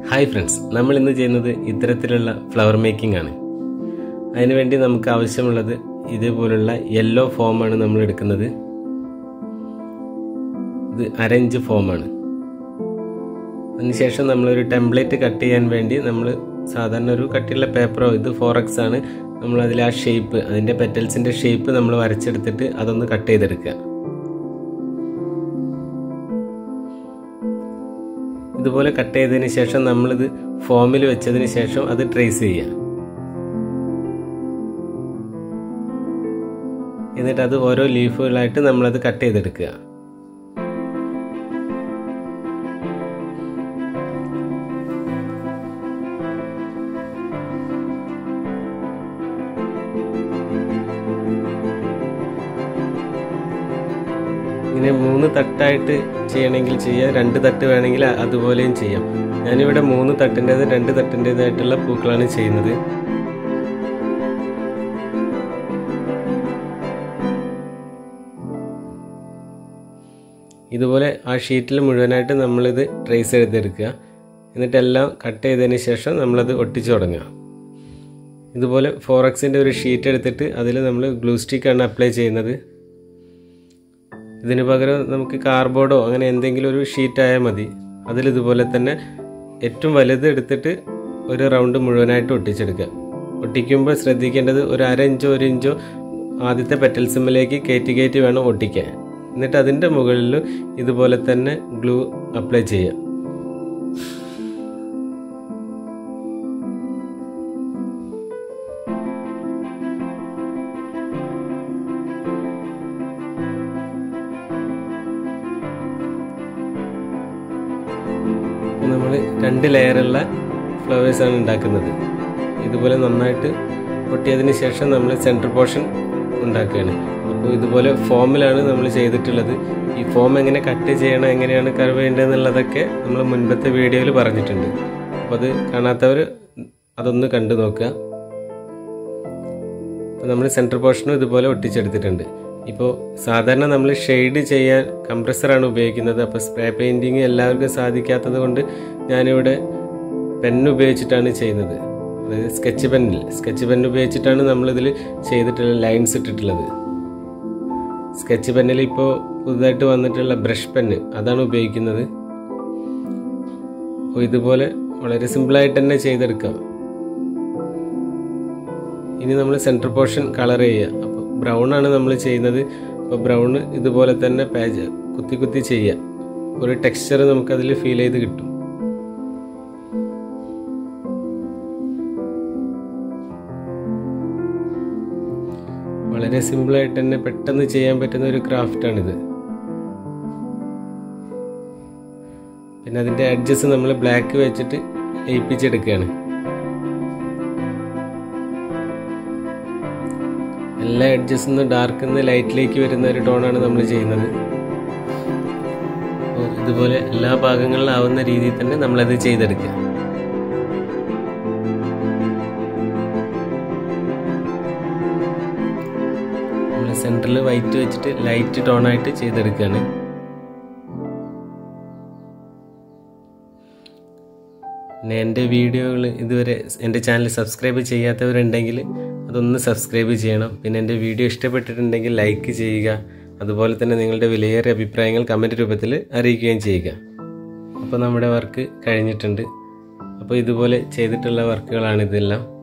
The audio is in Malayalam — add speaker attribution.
Speaker 1: ഹായ് ഫ്രണ്ട്സ് നമ്മൾ ഇന്ന് ചെയ്യുന്നത് ഇത്തരത്തിലുള്ള ഫ്ലവർ മേക്കിംഗ് ആണ് അതിനുവേണ്ടി നമുക്ക് ആവശ്യമുള്ളത് ഇതേപോലുള്ള യെല്ലോ ഫോമാണ് നമ്മൾ എടുക്കുന്നത് ഇത് അരഞ്ച് ഫോമാണ് അതിനുശേഷം നമ്മളൊരു ടെംപ്ലേറ്റ് കട്ട് ചെയ്യാൻ വേണ്ടി നമ്മൾ സാധാരണ ഒരു കട്ടിയുള്ള പേപ്പറോ ഇത് ഫോറക്സ് ആണ് നമ്മൾ അതിൽ ആ ഷേപ്പ് അതിൻ്റെ പെറ്റൽസിൻ്റെ ഷേപ്പ് നമ്മൾ വരച്ചെടുത്തിട്ട് അതൊന്ന് കട്ട് ചെയ്തെടുക്കുക ഇതുപോലെ കട്ട് ചെയ്തതിന് ശേഷം നമ്മളിത് ഫോമിൽ വെച്ചതിന് ശേഷം അത് ട്രേസ് ചെയ്യുക എന്നിട്ട് അത് ഓരോ ലീഫുകളായിട്ട് നമ്മളത് കട്ട് ചെയ്തെടുക്കുക ഇങ്ങനെ മൂന്ന് തട്ടായിട്ട് ചെയ്യണമെങ്കിൽ ചെയ്യാം രണ്ട് തട്ട് വേണമെങ്കിൽ അതുപോലെയും ചെയ്യാം ഞാനിവിടെ മൂന്ന് തട്ടിൻ്റെത് രണ്ട് തട്ടിൻ്റെതായിട്ടുള്ള പൂക്കളാണ് ചെയ്യുന്നത് ഇതുപോലെ ആ ഷീറ്റിൽ മുഴുവനായിട്ട് നമ്മളിത് ട്രേസ് ചെയ്തെടുക്കുക എന്നിട്ടെല്ലാം കട്ട് ചെയ്തതിന് ശേഷം നമ്മളത് ഒട്ടിച്ചു തുടങ്ങുക ഇതുപോലെ ഫോറക്സിൻ്റെ ഒരു ഷീറ്റ് എടുത്തിട്ട് അതിൽ നമ്മൾ ഗ്ലൂ സ്റ്റിക്കാണ് അപ്ലൈ ചെയ്യുന്നത് ഇതിന് പകരം നമുക്ക് കാർബോർഡോ അങ്ങനെ എന്തെങ്കിലും ഒരു ഷീറ്റ് ആയാൽ മതി അതിലിതുപോലെ തന്നെ ഏറ്റവും വലുത് എടുത്തിട്ട് ഒരു റൗണ്ട് മുഴുവനായിട്ട് ഒട്ടിച്ചെടുക്കുക ഒട്ടിക്കുമ്പോൾ ശ്രദ്ധിക്കേണ്ടത് ഒരു അര ഇഞ്ചോ ഒരു ഇഞ്ചോ ആദ്യത്തെ പെറ്റൽസിമ്മിലേക്ക് കയറ്റി കയറ്റി വേണം ഒട്ടിക്കാൻ എന്നിട്ട് അതിൻ്റെ മുകളിൽ ഇതുപോലെ തന്നെ ഗ്ലൂ അപ്ലൈ ചെയ്യുക നമ്മൾ രണ്ട് ലെയറുള്ള ഫ്ലവേഴ്സാണ് ഉണ്ടാക്കുന്നത് ഇതുപോലെ നന്നായിട്ട് പൊട്ടിയതിന് ശേഷം നമ്മൾ സെൻറ്റർ പോർഷൻ ഉണ്ടാക്കുകയാണ് അപ്പോൾ ഇതുപോലെ ഫോമിലാണ് നമ്മൾ ചെയ്തിട്ടുള്ളത് ഈ ഫോം എങ്ങനെ കട്ട് ചെയ്യണം എങ്ങനെയാണ് കർവ് ചെയ്യേണ്ടതെന്നുള്ളതൊക്കെ നമ്മൾ മുൻപത്തെ വീഡിയോയിൽ പറഞ്ഞിട്ടുണ്ട് അപ്പോൾ അത് കാണാത്തവർ അതൊന്ന് കണ്ടു നോക്കുക അപ്പോൾ നമ്മൾ സെൻറ്റർ പോർഷനും ഇതുപോലെ ഒട്ടിച്ചെടുത്തിട്ടുണ്ട് ഇപ്പോൾ സാധാരണ നമ്മൾ ഷെയ്ഡ് ചെയ്യാൻ കംപ്രസറാണ് ഉപയോഗിക്കുന്നത് അപ്പോൾ സ്പ്രേ പെയിൻറ്റിങ് എല്ലാവർക്കും സാധിക്കാത്തത് കൊണ്ട് ഞാനിവിടെ പെന്ന് ഉപയോഗിച്ചിട്ടാണ് ചെയ്യുന്നത് അതായത് സ്കെച്ച് പെന്നിൽ സ്കെച്ച് പെൻ ഉപയോഗിച്ചിട്ടാണ് നമ്മളിതിൽ ചെയ്തിട്ടുള്ള ലൈൻസ് ഇട്ടിട്ടുള്ളത് സ്കെച്ച് പെന്നിൽ ഇപ്പോൾ പുതുതായിട്ട് വന്നിട്ടുള്ള ബ്രഷ് പെന്ന് അതാണ് ഉപയോഗിക്കുന്നത് അപ്പോൾ ഇതുപോലെ വളരെ സിമ്പിളായിട്ട് തന്നെ ചെയ്തെടുക്കാം ഇനി നമ്മൾ സെൻറ്റർ പോർഷൻ കളർ ചെയ്യുക അപ്പോൾ ബ്രൗൺ ആണ് നമ്മൾ ചെയ്യുന്നത് അപ്പോൾ ബ്രൗൺ ഇതുപോലെ തന്നെ പാച്ച് കുത്തി കുത്തി ചെയ്യുക ഒരു ടെക്സ്ചർ നമുക്കതിൽ ഫീൽ ചെയ്ത് കിട്ടും വളരെ സിമ്പിളായിട്ട് തന്നെ പെട്ടെന്ന് ചെയ്യാൻ പറ്റുന്ന ഒരു ക്രാഫ്റ്റാണിത് പിന്നെ അതിൻ്റെ അഡ്ജസ് നമ്മൾ ബ്ലാക്ക് വെച്ചിട്ട് ഏൽപ്പിച്ചെടുക്കുകയാണ് എല്ലാ എഡ്ജസ് നിന്ന് ഡാർക്ക് നിന്ന് ലൈറ്റിലേക്ക് വരുന്ന ഒരു ടോണാണ് നമ്മൾ ചെയ്യുന്നത് അപ്പോൾ ഇതുപോലെ എല്ലാ ഭാഗങ്ങളിലാവുന്ന രീതിയിൽ തന്നെ നമ്മളത് ചെയ്തെടുക്കുക നമ്മൾ സെൻറ്ററിൽ വൈറ്റ് വെച്ചിട്ട് ലൈറ്റ് ടോണായിട്ട് ചെയ്തെടുക്കുകയാണ് പിന്നെ എൻ്റെ വീഡിയോകൾ ഇതുവരെ എൻ്റെ ചാനൽ സബ്സ്ക്രൈബ് ചെയ്യാത്തവരുണ്ടെങ്കിൽ അതൊന്ന് സബ്സ്ക്രൈബ് ചെയ്യണം പിന്നെ എൻ്റെ വീഡിയോ ഇഷ്ടപ്പെട്ടിട്ടുണ്ടെങ്കിൽ ലൈക്ക് ചെയ്യുക അതുപോലെ തന്നെ നിങ്ങളുടെ വിലയേറിയ അഭിപ്രായങ്ങൾ കമൻറ്റ് രൂപത്തിൽ അറിയിക്കുകയും ചെയ്യുക അപ്പോൾ നമ്മുടെ വർക്ക് കഴിഞ്ഞിട്ടുണ്ട് അപ്പോൾ ഇതുപോലെ ചെയ്തിട്ടുള്ള വർക്കുകളാണ് ഇതെല്ലാം